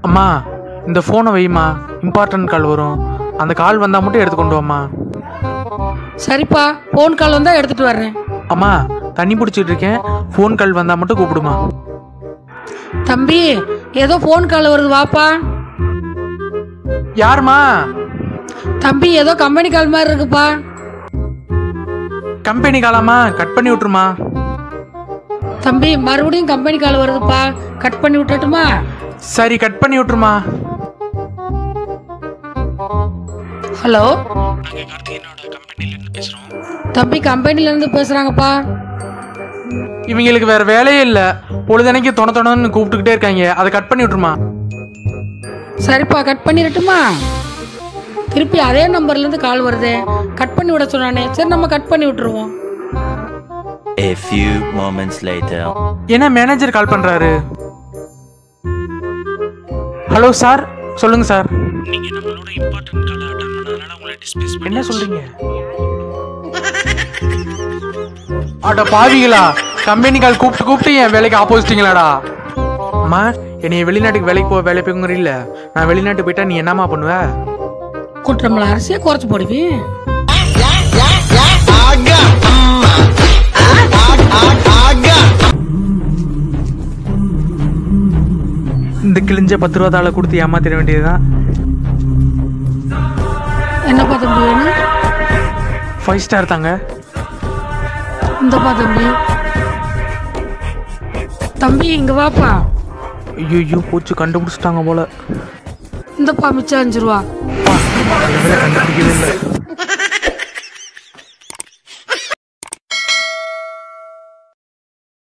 அம்மா இந்த ஃபோனை வைம்மா இம்பார்ட்டன்ட் கால் வரும் அந்த கால் வந்தால் மட்டும் எடுத்து கொண்டு வாம்மா சரிப்பா ஃபோன் கால் வந்தால் எடுத்துகிட்டு வர்றேன் அம்மா தண்ணி பிடிச்சிட்டு இருக்கேன் ஃபோன் கால் வந்தால் மட்டும் கூப்பிடுமா தம்பி ஏதோ ஃபோன் கால் வருது வாப்பா யாரும்மா தம்பி ஏதோ கம்பெனி கால் மாதிரி இருக்குப்பா கம்பெனி காலாமா கட் பண்ணி விட்டுருமா தம்பி மறுபடியும் கம்பெனி கால் வருதுப்பா கட் பண்ணி விட்டுட்டுமா சரி கட் பண்ணி விட்டுருமா ஹலோ தம்பி கம்பெனில இருந்து பேசுறாங்கப்பா இவங்களுக்கு வேற வேலையே இல்லை பொழுதனைக்கு தொண தொணன்னு கூப்பிட்டுக்கிட்டே இருக்காங்க அதை கட் பண்ணி விட்டுருமா சரிப்பா கட் பண்ணிடட்டுமா திருப்பி அதே நம்பர்ல இருந்து கால் வருதே கட் பண்ணி விட சொன்னானே சரி நம்ம கட் பண்ணி விட்டுருவோம் A few moments later. என்ன மேனேஜர் கால் பண்றாரு ஹலோ சார் சொல்லுங்க சார் என்ன சொல்றீங்க அட பாவிகளா கம்பெனி கால் கூப்பிட்டு கூப்பிட்டு என் வேலைக்கு ஆப்போசிட்டிங்களாடா அம்மா என்னைய வெளிநாட்டுக்கு வேலைக்கு போக வேலை போங்கிற நான் வெளிநாட்டு போயிட்டா நீ என்னம்மா பண்ணுவ குற்றமல அரிசியை குறைச்சு போடுவேன் இந்த கிழிஞ்ச பத்து ரூபா தாளை கொடுத்து ஏமாத்திட வேண்டியதுதான் என்னப்பா தம்பி வேணும் ஃபைவ் ஸ்டார் தாங்க இந்தப்பா தம்பி தம்பி இங்க வாப்பா ஐயோ பூச்சி கண்டுபிடிச்சிட்டாங்க போல இந்தப்பா மிச்சம் அஞ்சு ரூபா நல்ல வேளை கண்டுபிடிக்கவே இல்லை